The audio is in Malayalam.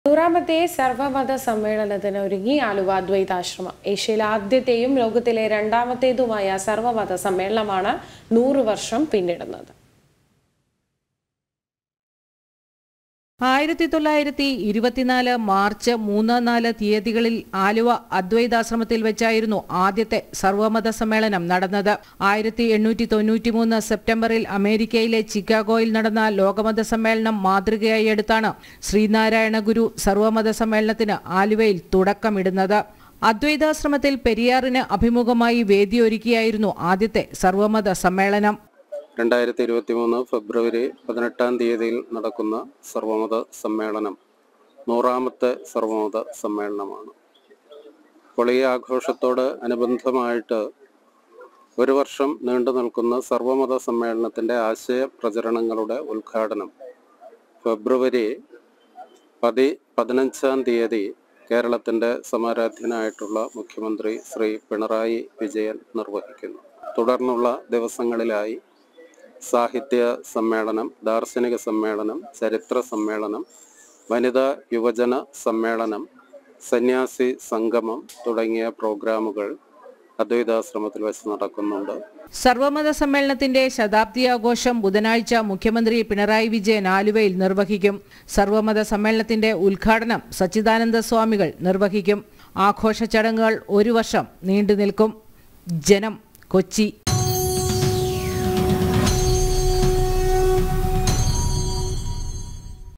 നൂറാമത്തെ സർവമത സമ്മേളനത്തിന് ഒരുങ്ങി ആലുവ അദ്വൈതാശ്രമം ഏഷ്യയിലെ ആദ്യത്തെയും ലോകത്തിലെ രണ്ടാമത്തേതുമായ സർവമത സമ്മേളനമാണ് നൂറ് വർഷം പിന്നിടുന്നത് ആയിരത്തി തൊള്ളായിരത്തി ഇരുപത്തിനാല് മാർച്ച് മൂന്ന് നാല് തീയതികളിൽ ആലുവ അദ്വൈതാശ്രമത്തിൽ വെച്ചായിരുന്നു ആദ്യത്തെ സർവമത സമ്മേളനം നടന്നത് ആയിരത്തി എണ്ണൂറ്റി തൊണ്ണൂറ്റിമൂന്ന് സെപ്റ്റംബറിൽ അമേരിക്കയിലെ ചിക്കാഗോയിൽ നടന്ന ലോകമത സമ്മേളനം മാതൃകയായി എടുത്താണ് ശ്രീനാരായണ ഗുരു സർവമത സമ്മേളനത്തിന് ആലുവയിൽ തുടക്കമിടുന്നത് അദ്വൈതാശ്രമത്തിൽ പെരിയാറിന് അഭിമുഖമായി വേദിയൊരുക്കിയായിരുന്നു ആദ്യത്തെ സർവമത സമ്മേളനം രണ്ടായിരത്തി ഇരുപത്തി മൂന്ന് ഫെബ്രുവരി പതിനെട്ടാം തീയതിയിൽ നടക്കുന്ന സർവമത സമ്മേളനം നൂറാമത്തെ സർവമത സമ്മേളനമാണ് അപ്പോൾ ഈ ആഘോഷത്തോട് അനുബന്ധമായിട്ട് ഒരു വർഷം നീണ്ടു നിൽക്കുന്ന സർവമത സമ്മേളനത്തിൻ്റെ ആശയ പ്രചരണങ്ങളുടെ ഉദ്ഘാടനം ഫെബ്രുവരി പതി പതിനഞ്ചാം തീയതി കേരളത്തിൻ്റെ സമാരാധ്യനായിട്ടുള്ള മുഖ്യമന്ത്രി ശ്രീ പിണറായി വിജയൻ നിർവഹിക്കുന്നു തുടർന്നുള്ള ദിവസങ്ങളിലായി സാഹിത്യ സമ്മേളനം ദാർശനിക സമ്മേളനം ചരിത്ര സമ്മേളനം വനിതാ യുവജന സമ്മേളനം സന്യാസി സംഗമം തുടങ്ങിയ പ്രോഗ്രാമുകൾ അദ്വൈതാശ്രമത്തിൽ വെച്ച് നടക്കുന്നുണ്ട് സർവമത സമ്മേളനത്തിന്റെ ശതാബ്ദി ആഘോഷം ബുധനാഴ്ച മുഖ്യമന്ത്രി പിണറായി വിജയൻ ആലുവയിൽ നിർവഹിക്കും സർവമത സമ്മേളനത്തിന്റെ ഉദ്ഘാടനം സച്ചിദാനന്ദ സ്വാമികൾ നിർവഹിക്കും ആഘോഷ ചടങ്ങുകൾ ഒരു വർഷം നീണ്ടു നിൽക്കും ജനം കൊച്ചി